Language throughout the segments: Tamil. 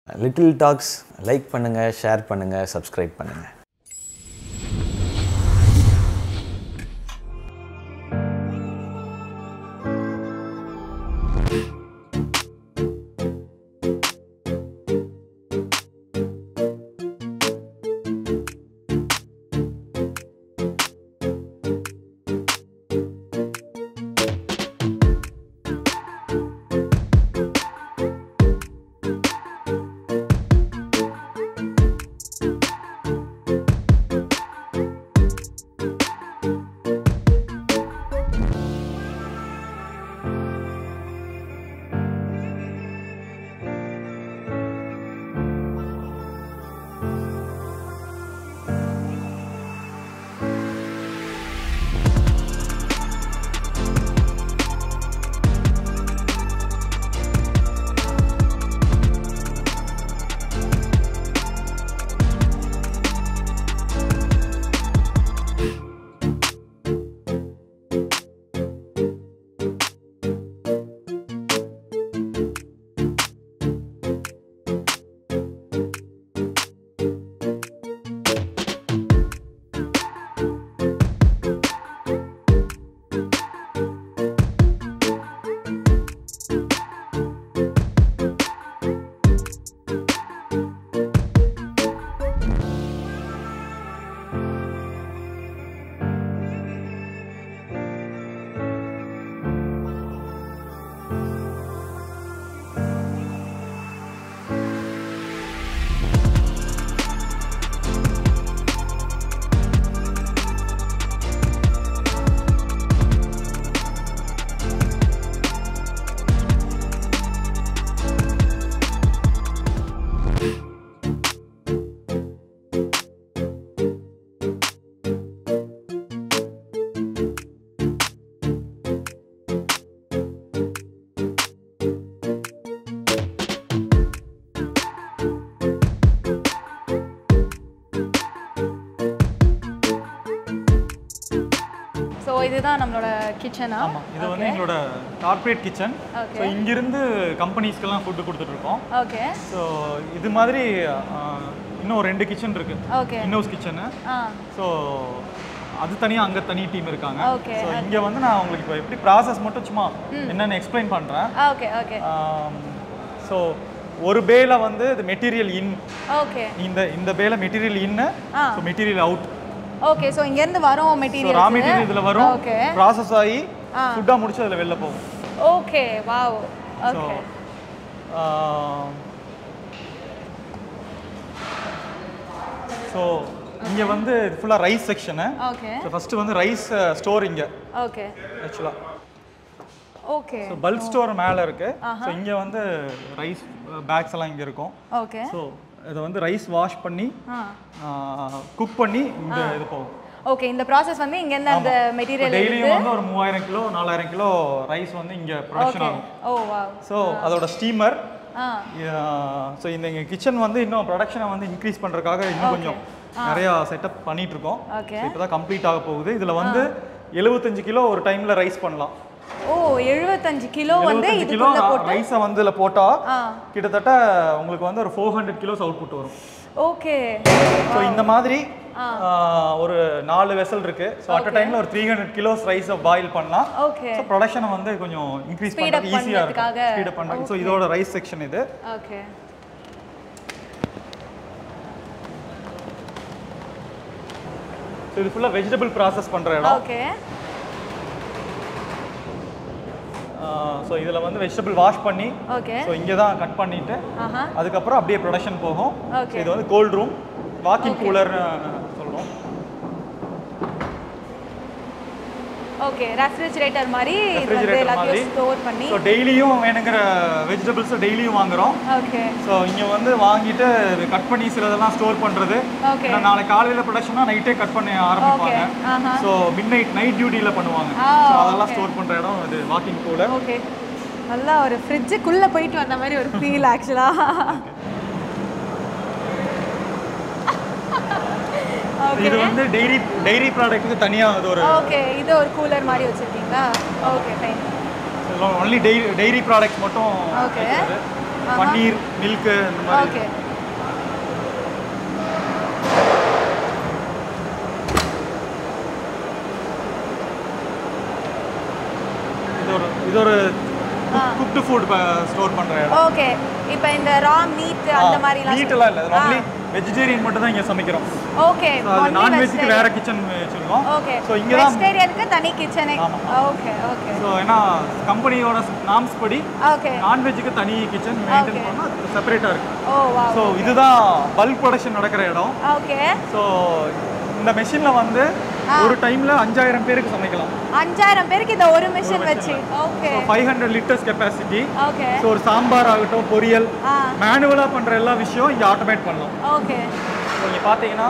லிட்டில் டாக்ஸ் லைக் பண்ணுங்கள் ஷேர் பண்ணுங்கள் சப்ஸ்கிரைப் பண்ணுங்கள் ஸோ இதுதான் நம்மளோட கிச்சனா ஆமாம் இது வந்து எங்களோட கார்ப்பரேட் கிச்சன் Okay. ஸோ இங்கிருந்து கம்பெனிஸ்க்கெல்லாம் ஃபுட்டு கொடுத்துட்ருக்கோம் ஓகே ஸோ இது மாதிரி ஆஹ், இன்னும் ரெண்டு கிச்சன் இருக்கு ஓகே இன்னோஸ் கிச்சனு ஆ ஸோ அது தனியாக அங்கே தனி டீம் இருக்காங்க Okay, ஸோ இங்கே வந்து நான் உங்களுக்கு இப்போ எப்படி ப்ராசஸ் மட்டும் சும்மா என்னென்னு எக்ஸ்பிளைன் பண்ணுறேன் ஓகே ஓகே ஸோ ஒரு பேல வந்து இது மெட்டீரியல் இன் ஓகே இந்த இந்த பேல மெட்டீரியல் இன்னு ஆ. So material out okay so இங்கேருந்து வரோம் ஸோ ரா மெட்டீரியல் மெட்டீரியல் இதில் வரும் ஓகே ப்ராசஸ் ஆகி ஆ. ஃபுட்டாக முடிச்சு அதில் வெளில போகும் okay wow so okay so இங்கே வந்து ஃபுல்லாக rice section okay so first வந்து ரைஸ் ஸ்டோர் இங்கே ஓகே ஆக்சுவலாக ஓகே ஸோ பல்க் ஸ்டோர் மேலே இருக்கு ஸோ இங்கே வந்து ரைஸ் பேக்ஸ் எல்லாம் இங்கே இருக்கும் ஓகே ஸோ இதை வந்து ரைஸ் வாஷ் பண்ணி ஆ குக் பண்ணி இந்த இது போகும் ஓகே இந்த ப்ராசஸ் வந்து இங்கேருந்து அந்த மெட்டீரியல் டெய்லியும் வந்து ஒரு மூவாயிரம் கிலோ நாலாயிரம் கிலோ ரைஸ் வந்து இங்கே ப்ரொடக்ஷன் ஓகே ஆகும் ஓ வாவ் ஸோ அதோட ஸ்டீமர் ஆ ஸோ இந்த எங்கள் கிச்சன் வந்து இன்னும் ப்ரொடக்ஷனை வந்து இன்க்ரீஸ் பண்ணுறதுக்காக இன்னும் கொஞ்சம் நிறையா செட்டப் பண்ணிட்டு இருக்கோம் ஓகே இப்போ தான் கம்ப்ளீட் ஆக போகுது இதில் வந்து எழுபத்தஞ்சு கிலோ ஒரு டைமில் ரைஸ் பண்ணலாம் ஓ எழுபத்தஞ்சு கிலோ வந்து எழுபத்தஞ்சு கிலோ இதுக்குள்ள போட்டு ரைஸை வந்து இதில் போட்டால் ஆ கிட்டத்தட்ட உங்களுக்கு வந்து ஒரு ஃபோர் ஹண்ட்ரட் கிலோஸ் அவுட்புட் வரும் ஓகே ஸோ இந்த மாதிரி ஆ, ஒரு நாலு வெசல் இருக்கு ஸோ அட் டைம்ல ஒரு த்ரீ ஹண்ட்ரட் கிலோஸ் ரைஸை பாயில் பண்ணலாம் ஓகே ஸோ ப்ரொடக்ஷனை வந்து கொஞ்சம் இன்க்ரீஸ் Speed up பண்ணுறது ஈஸியாக இருக்கும் பண்றதுக்காக. ஸ்பீட் அப் பண்ணுறது ஸோ இதோட ரைஸ் செக்ஷன் இது ஓகே ஸோ இது ஃபுல்லாக வெஜிடபிள் ப்ராசஸ் பண்ணுற இடம் ஓகே ஸோ இதில் வந்து வெஜிடபிள் வாஷ் பண்ணி ஓகே ஸோ இங்கே தான் கட் பண்ணிட்டு ஆஹா அதுக்கப்புறம் அப்படியே ப்ரொடக்ஷன் போகும் Okay. So இது வந்து கோல்ட் ரூம் வாக்கிங் கூலர்னு சொல்கிறோம் ஓகே ரெஃப்ரிஜரேட்டர் மாதிரி இது வந்து ரெஃப்ரிஜிரேட்டர் மாதிரி எல்லாத்தையும் ஸ்டோர் பண்ணி ஸோ டெய்லியும் வேணுங்கிற வெஜிடபிள்ஸை டெய்லியும் வாங்குறோம் ஓகே ஸோ இங்கே வந்து வாங்கிட்டு கட் பண்ணி சிலதெல்லாம் ஸ்டோர் பண்ணுறது ஓகே ஏன்னா நாளைக்கு காலையில் ப்ரொடக்ஷனா நைட்டே கட் பண்ண ஆரம்பிப்பாங்க ஓகே ஆஹா ஸோ மிட் நைட் நைட் டியூட்டியில் பண்ணுவாங்க ஆ, ஸோ அதெல்லாம் okay. ஸ்டோர் பண்ணுற இடம் இது வாக்கிங் கூலர் ஓகே நல்லா ஒரு ஃப்ரிட்ஜுக்குள்ள போயிட்டு வந்த மாதிரி ஒரு ஃபீல் ஆக்சுவலா இது வந்து டெய்ரி டெய்ரி ப்ராடக்ட்டுக்கு தனியாக அது ஒரு ஓகே இது ஒரு கூலர் மாதிரி வச்சிருக்கீங்களா okay fine only dairy dairy products மட்டும் ஓகே வைக்கிறது. பன்னீர் மில்க்கு இந்த மாதிரி ஓகே இது ஒரு இது ஒரு குக்டு ஃபுட் ஸ்டோர் பண்ற இடம் ஓகே இப்போ இந்த ரா மீட் அந்த மாதிரிலாம் மீட் எல்லாம் இல்லை ஒன்லி வெஜிடேரியன் மட்டும் தான் இங்க சமைக்கிறோம் ஓகே So, அது நான்வெஜ்க்கு வேற கிச்சன் வச்சிருக்கோம் ஓகே ஸோ இங்கே தான் வெஜிடேரியனுக்கு தனி கிச்சனே ஆமா. ஓகே ஓகே ஸோ ஏன்னா கம்பெனியோட நாம்ஸ் படி ஓகே நான்வெஜ்ஜுக்கு தனி கிச்சன் மெயின்டைன் Okay. பண்ணால் செப்பரேட்டாக இருக்கு ஓ வா ஸோ இதுதான் பல்க் ப்ரொடக்ஷன் நடக்கிற இடம் ஓகே ஸோ இந்த மெஷினில் வந்து ஒரு டைமில் அஞ்சாயிரம் பேருக்கு சமைக்கலாம் அஞ்சாயிரம் பேருக்கு இந்த ஒரு மிஷின் வச்சு okay so five hundred litres capacity okay so ஒரு சாம்பார் ஆகட்டும் பொரியல் ஆ மேனுவலாக பண்ணுற எல்லா விஷயம் இங்கே ஆட்டோமேட் பண்ணலாம் ஓகே ஸோ இங்கே பார்த்தீங்கன்னா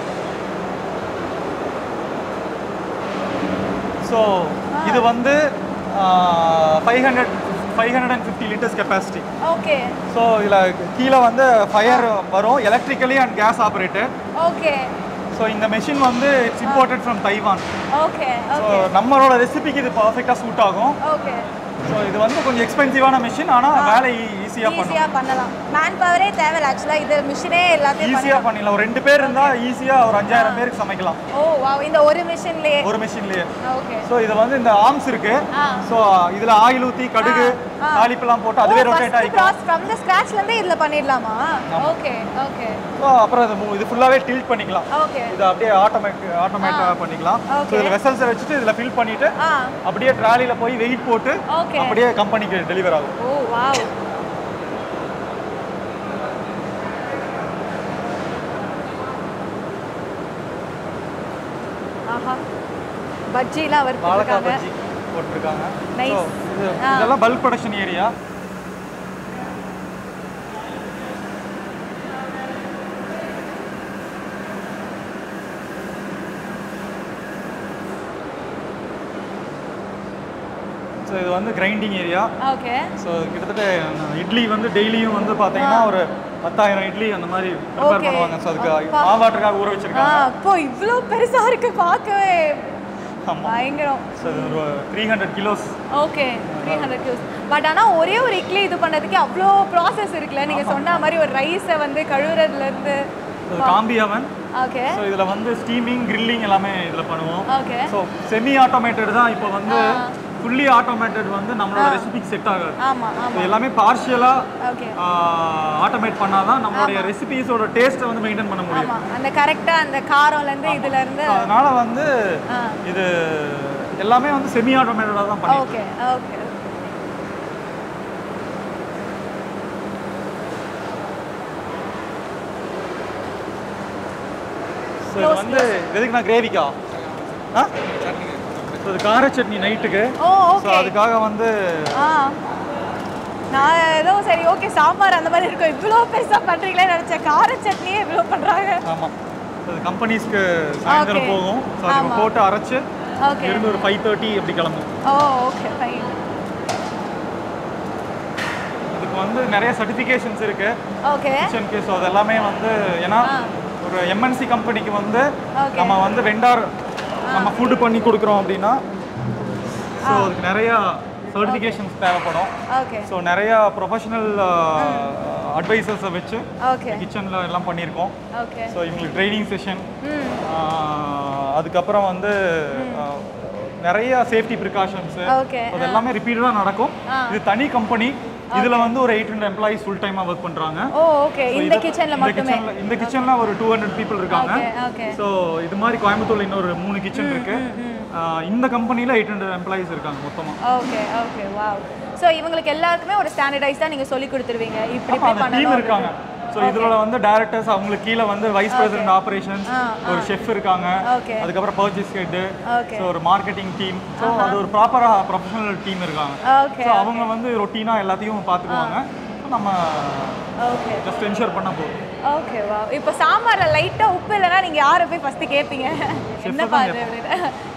ஸோ இது வந்து five hundred five hundred and fifty litres capacity okay so இதில் கீழே வந்து ஃபயர் வரும் electrically and gas operated okay so இந்த மெஷின் வந்து it's imported from Taiwan okay so okay நம்மளோட ரெசிபிக்கு இது பர்ஃபெக்டாக சூட் ஆகும் ஓகே ஸோ இது வந்து கொஞ்சம் எக்ஸ்பென்சிவான மிஷின் ஆனால் வேலை ஈஸியாக பண்ணும் ஈஸியா பண்ணலாம் மேன் பவரே தேவையில்ல ஆக்சுவலா இது மிஷினே எல்லாத்தையும் ஈஸியாக பண்ணிடலாம் ஒரு ரெண்டு பேர் இருந்தால் ஈஸியாக ஒரு அஞ்சாயிரம் பேருக்கு சமைக்கலாம் ஓ வாவ் இந்த ஒரு மிஷின்லயே ஒரு மிஷின்லேயே ஓகே ஸோ இது வந்து இந்த ஆர்ம்ஸ் இருக்கு ஆ. ஸோ இதில் ஆயில் ஊற்றி கடுகு ஆ. தாளிப்பெல்லாம் போட்டு அதுவே ரொட்டேட் ஆகிக்கும் ப்ராசஸ் ஃப்ரம் தி ஸ்கிராச்ல இருந்தே இதுல பண்ணிடலாமா ஓகே ஓகே ஸோ அப்புறம் இது மு- இது ஃபுல்லாகவே டில்ட் பண்ணிக்கலாம் ஓகே இது அப்படியே ஆட்டோமேட் ஆட்டோமேட்டாக பண்ணிக்கலாம் ஸோ Okay. இதில் வெசல்ஸை வச்சுட்டு இதில் ஃபில் பண்ணிட்டு ஆ அப்படியே ட்ராலியில் போய் வெயிட் போட்டு Okay. அப்படியே கம்பெனிக்கு டெலிவர் ஆகும் ஓ வாவ் ஆஹா பஜ்ஜிலாம் வாழைக்காய் வறுத்துருக்காங்க பஜ்ஜி போட்டிருக்காங்க Nice. So, இது ஆ. இதெல்லாம் பல்க் ப்ரொடக்ஷன் ஏரியா ஸோ இது வந்து கிரைண்டிங் ஏரியா ஓகே ஸோ கிட்டத்தட்ட இட்லி வந்து டெய்லியும் வந்து பார்த்தீங்கன்னா ஒரு பத்தாயிரம் இட்லி அந்த மாதிரி ப்ரிப்பேர் Okay. பண்ணுவாங்க ஸோ அதுக்கு அப்பா. மாவாட்டுக்காக ஊற ஆ வச்சிருக்காங்க அப்போ இவ்ளோ பெருசா இருக்கு பார்க்கவே ஆமாம் பயங்கரம் ஸோ இது ஒரு three hundred kilos okay three hundred கியூஸ் பட் ஆனா ஒரே ஒரு இட்லி இது பண்ணதுக்கு அவ்வளோ ப்ராசஸ் இருக்குல்ல நீங்க சொன்ன மாதிரி ஒரு ரைஸை வந்து கழுவுறதுல இருந்து காம்பி அவன் ஓகே ஸோ இதில் வந்து ஸ்டீமிங் கிரில்லிங் எல்லாமே இதில் பண்ணுவோம் ஓகே ஸோ செமி ஆட்டோமேட்டட் தான் இப்போ வந்து ஃபுல்லி ஆட்டோமேட்டட் வந்து நம்மளோட ரெசிபிக்கு செட் ஆகாது ஆமா ஆமா ஸோ எல்லாமே பார்ஷியலாக ஓகே ஆட்டோமேட் பண்ணாதான் நம்மளுடைய ரெசிபிஸோட டேஸ்ட்டை வந்து மெயின்டைன் பண்ண முடியும் ஆமா அந்த கரெக்டா அந்த காரம்ல இருந்து இதுல இருந்து So, அதனால வந்து ஆ. இது எல்லாமே வந்து செமி ஆட்டோமேட்டடாக தான் பண்ணி ஓகே ஓகே ஸோ இது வந்து எதுக்கு நான் கிரேவிக்கா ஆ ஸோ இது கார சட்னி நைட்டுக்கு ஓ ஸோ ஓகே அதுக்காக வந்து ஆ நான் ஏதோ சரி ஓகே சாம்பார் அந்த மாதிரி இருக்கும் இவ்வளோ பெருசா பண்றீங்களே நினைச்சேன் கார சட்னியே இவ்வளோ பண்றாங்க ஆமாம் அது கம்பெனிஸ்க்கு சாயந்தரம் Okay. போகும் ஸோ அதுக்கு ஆமா. போட்டு அரைச்சு ஓகே இருந்து ஒரு ஃபைவ் தேர்ட்டி அப்படி கிளம்பும் ஓ ஓகே ஃபைன் இதுக்கு வந்து நிறைய சர்டிஃபிகேஷன்ஸ் இருக்கு ஓகே கிச்சனுக்கு ஸோ அது எல்லாமே வந்து ஏன்னா ஆ. ஒரு எம்என்சி கம்பெனிக்கு வந்து Okay. நம்ம வந்து வெண்டார் நம்ம ஃபுட்டு பண்ணி கொடுக்குறோம் அப்படின்னா ஸோ அதுக்கு நிறையா சர்டிஃபிகேஷன்ஸ் தேவைப்படும் ஓகே ஸோ நிறையா ப்ரொஃபஷனல் அட்வைசர்ஸை வச்சு ஓகே கிச்சனில் எல்லாம் பண்ணியிருக்கோம் ஓகே ஸோ இவங்களுக்கு ட்ரைனிங் செஷன் ம் அதுக்கப்புறம் வந்து ஆஹ், நிறைய சேஃப்டி ப்ரிகாஷன்ஸு ஓகே அது எல்லாமே ரிப்பீட்டடாக நடக்கும் ஆ. இது தனி கம்பெனி இதில் வந்து ஒரு எயிட் ஹண்ட்ரட் எம்ப்ளாயிஸ் ஃபுல் டைமாக ஒர்க் பண்ணுறாங்க ஓ ஓகே இந்த கிச்சன்ல மட்டுமே இந்த கிச்சன்ல ஒரு டூ ஹண்ட்ரட் பீப்புள் இருக்காங்க ஓகே ஓகே ஸோ இது மாதிரி கோயம்புத்தூர்ல இன்னொரு மூணு கிச்சன் இருக்கு ஆஹ், இந்த கம்பெனியில் எயிட் ஹண்ட்ரட் எம்ப்ளாயிஸ் இருக்காங்க மொத்தமாக ஓகே ஓகே வாவ் ஸோ இவங்களுக்கு எல்லாருக்குமே ஒரு ஸ்டாண்டர்டைஸ் தான் நீங்க சொல்லி கொடுத்துருவீங்க இப்படி ஆமா, இப்படி அந்த டீம் பண்ணணும் இருக்காங்க ஸோ இதுல வந்து டைரக்டர்ஸ் அவங்களுக்கு கீழே வந்து வைஸ் பிரசிடென்ட் ஆபரேஷன்ஸ் ஆ, ஒரு ஷெஃப் இருக்காங்க ஓகே அதுக்கப்புறம் பர்ச்சேஸ் ஹெட் ஓகே ஸோ ஒரு மார்க்கெட்டிங் டீம் ஸோ அது ஒரு ப்ராப்பரா ப்ரொஃபஷனல் டீம் இருக்காங்க ஓகே ஸோ அவங்க வந்து ரொட்டீனா எல்லாத்தையும் பார்த்துக்குவாங்க So, நம்ம ஓகே ஜஸ்ட் என்ஷூர் பண்ண போதும் ஓகே வா இப்போ சாம்பார்ல லைட்டா உப்பு இல்லைன்னா நீங்க யாரை போய் ஃபர்ஸ்ட் கேட்பீங்க என்னப்பா அது அப்படின்னு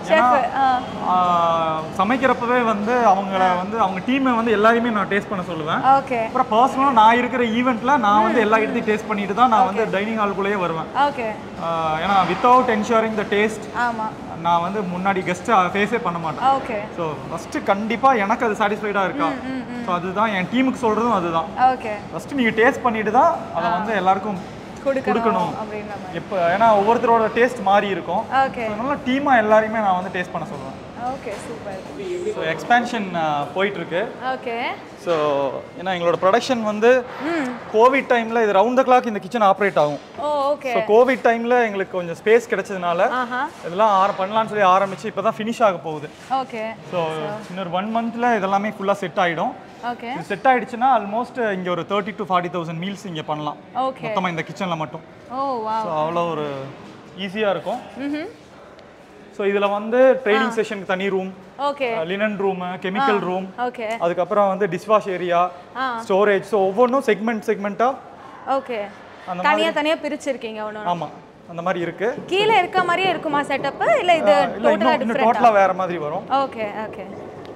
ஏன்னா செஃப் ஆ ஆஹ், சமைக்கிறப்பவே வந்து அவங்கள வந்து அவங்க டீமை வந்து எல்லாரையுமே நான் டேஸ்ட் பண்ண சொல்லுவேன் ஓகே அப்புறம் பர்சனலாக நான் இருக்கிற ஈவெண்ட்ல நான் வந்து எல்லா இடத்தையும் டேஸ்ட் பண்ணிட்டு தான் நான் வந்து டைனிங் ஹால்குள்ளேயே வருவேன் ஓகே ஆஹ், ஏன்னா வித்தவுட் என்ஷூரிங் த டேஸ்ட் ஆமா நான் வந்து முன்னாடி கெஸ்ட்டை ஃபேஸே பண்ண மாட்டேன் ஓகே ஸோ ஃபஸ்ட்டு கண்டிப்பாக எனக்கு அது சாட்டிஸ்ஃபைடாக இருக்கா ஸோ அதுதான் என் டீமுக்கு சொல்கிறதும் அதுதான் ஓகே ஃபஸ்ட்டு நீங்கள் டேஸ்ட் பண்ணிட்டு தான் அதை வந்து எல்லாருக்கும் கொடுக்கணும். கொடுக்கணும் அப்படின்ற மாதிரி இப்போ ஏன்னா ஒவ்வொருத்தரோட டேஸ்ட் மாறி இருக்கும் ஓகே அதனால டீமாக எல்லாரையுமே நான் வந்து டேஸ்ட் பண்ண சொல்லுவேன் ஓகே சூப்பர் ஸோ எக்ஸ்பேன்ஷன் போயிட்டுருக்கு ஓகே ஸோ ஏன்னா எங்களோட ப்ரொடக்ஷன் வந்து கோவிட் டைமில் இது ரவுண்ட் த கிளாக் இந்த கிச்சன் ஆப்ரேட் ஆகும் ஓ ஓகே ஸோ கோவிட் டைமில் எங்களுக்கு கொஞ்சம் ஸ்பேஸ் கிடைச்சதுனால ஆஹா இதெல்லாம் ஆர பண்ணலாம்னு சொல்லி ஆரம்பிச்சு இப்போ தான் ஃபினிஷ் ஆக போகுது ஓகே ஸோ இன்னொரு ஒன் மந்த்தில் இதெல்லாமே ஃபுல்லாக செட் ஆகிடும் ஓகே இது செட் ஆயிடுச்சுன்னா ஆல்மோஸ்ட் இங்கே ஒரு thirty to forty thousand meals இங்கே பண்ணலாம் ஓகே மொத்தமாக இந்த கிச்சனில் மட்டும் ஓ வா ஸோ அவ்வளோ ஒரு ஈஸியாக இருக்கும் ம்ஹும் ஸோ இதில் வந்து ட்ரைனிங் செஷனுக்கு தனி room okay linen room chemical room okay அதுக்கப்புறம் வந்து டிஷ்வாஷ் ஏரியா ஆ ஸ்டோரேஜ் ஸோ ஒவ்வொன்றும் செக்மெண்ட் செக்மெண்ட்டாக ஓகே அந்த தனியா தனியா பிரிச்சிருக்கீங்க ஒன்று ஆமாம் அந்த மாதிரி இருக்கு கீழே இருக்க மாதிரியே இருக்குமா செட்டப் இல்ல இது இல்லை டோட்டலா இன்னும் இன்னும் டிஃபரெண்டா டோட்டலாக வேற மாதிரி வரும் ஓகே ஓகே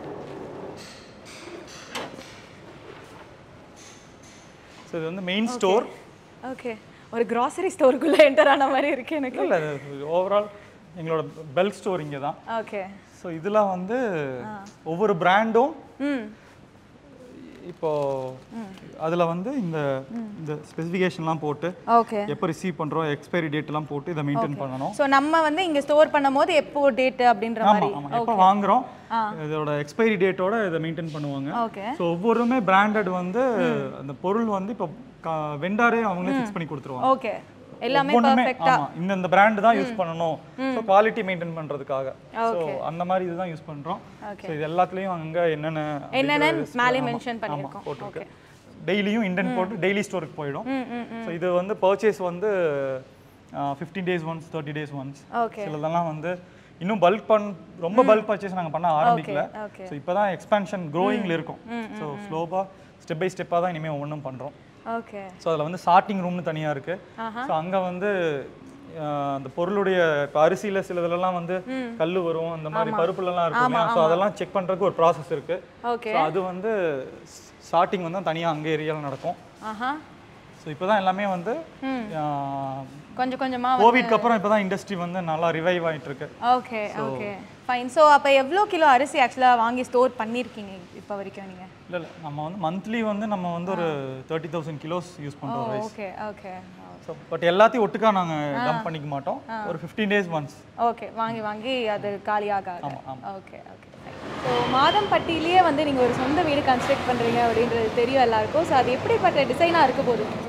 ஸோ இது வந்து மெயின் ஸ்டோர் ஓகே ஒரு கிராசரி ஸ்டோருக்குள்ள என்டர் ஆன மாதிரி இருக்கு எனக்கு இல்லை ஓவரால் எங்களோட பெல் ஸ்டோர் இங்கே தான் ஓகே ஸோ இதில் வந்து ஒவ்வொரு பிராண்டும் ம் இப்போ அதில் வந்து இந்த இந்த ஸ்பெசிஃபிகேஷன்லாம் போட்டு ஓகே எப்போ ரிசீவ் பண்ணுறோம் எக்ஸ்பைரி டேட்லாம் போட்டு இதை மெயின்டைன் பண்ணணும் ஸோ நம்ம வந்து இங்க ஸ்டோர் பண்ணும்போது எப்போ டேட் அப்படின்ற மாதிரி ஆமாம் ஆமாம் எப்போ வாங்குறோம் இதோட எக்ஸ்பைரி டேட்டோட இதை மெயின்டைன் பண்ணுவாங்க ஓகே ஸோ ஒவ்வொருமே பிராண்டட் வந்து அந்த பொருள் வந்து இப்போ வெண்டாரே அவங்களே ஃபிக்ஸ் பண்ணி கொடுத்துருவாங்க ஓகே எல்லாமே ஒவ்வொன்றுமே பர்ஃபெக்ட்டா ஆமாம் இந்த இந்த பிராண்ட் தான் யூஸ் பண்ணணும் ஸோ குவாலிட்டி மெயின்டைன் பண்ணுறதுக்காக ஸோ அந்த மாதிரி இதுதான் யூஸ் பண்ணுறோம் ஸோ இது எல்லாத்துலேயும் அங்கே என்னென்ன என்னென்ன அப்படிங்கிறது மேலே ஆமா, மென்ஷன் ஆமா, பண்ணியிருக்கோம் போட்டிருக்கு டெய்லியும் இண்டன் போட்டு டெய்லி ஸ்டோருக்கு போயிடும் ம் ம் ம் ஸோ இது வந்து பர்ச்சேஸ் வந்து fifteen days once thirty days once okay சிலதெல்லாம் வந்து இன்னும் பல்க் பண் ரொம்ப பல்க் பர்ச்சேஸ் நாங்கள் பண்ண ஆரம்பிக்கல ஓகே ஸோ இப்போ தான் எக்ஸ்பேன்ஷன் க்ரோயிங்கில் இருக்கும் ஸோ ஸ்லோவாக ஸ்டெப் பை ஸ்டெப்பாக தான் இனிமேல் ஒவ்வொன்றும் பண்ணுறோம் ஓகே ஸோ அதில் வந்து சார்ட்டிங் ரூம்னு தனியாக இருக்குது ஸோ அங்கே வந்து ஆஹ், அந்த பொருளுடைய இப்போ அரிசியில் சிலதுலலாம் வந்து கல் வரும் அந்த மாதிரி பருப்புலலாம் இருக்கும் ஸோ அதெல்லாம் செக் பண்ணுறதுக்கு ஒரு ப்ராசஸ் இருக்குது ஓகே ஸோ அது வந்து ஸ்டார்டிங் வந்து தனியாக அங்கே ஏரியாவில் நடக்கும் ஆஹா ஸோ இப்போ தான் எல்லாமே வந்து ம். ஆஹ், கொஞ்சம் கொஞ்சமா கோவிட்க்கு அப்புறம் இப்போ தான் இண்டஸ்ட்ரி வந்து நல்லா ரிவைவ் ஆயிட்டு இருக்கு ஓகே ஓகே ஃபைன் ஸோ அப்போ எவ்வளோ கிலோ அரிசி ஆக்சுவலாக வாங்கி ஸ்டோர் பண்ணியிருக்கீங்க இப்போ வரைக்கும் நீங்கள் இல்லை இல்லை நம்ம வந்து மந்த்லி வந்து நம்ம வந்து ஒரு தேர்ட்டி தௌசண்ட் கிலோஸ் யூஸ் பண்ணுறோம் rice okay okay so but எல்லாத்தையும் ஒட்டுக்கா நாங்கள் டம்ப் பண்ணிக்க மாட்டோம் ஒரு ஃபிஃப்டீன் டேஸ் ஒன்ஸ் ஓகே வாங்கி வாங்கி அது காலியாக ஓகே ஓகே ஸோ மாதம் பட்டியிலேயே வந்து நீங்கள் ஒரு சொந்த வீடு கன்ஸ்ட்ரக்ட் பண்ணுறீங்க அப்படின்றது தெரியும் எல்லாருக்கும் ஸோ அது எப்படிப்பட்ட டிசைனாக இருக்க போகுது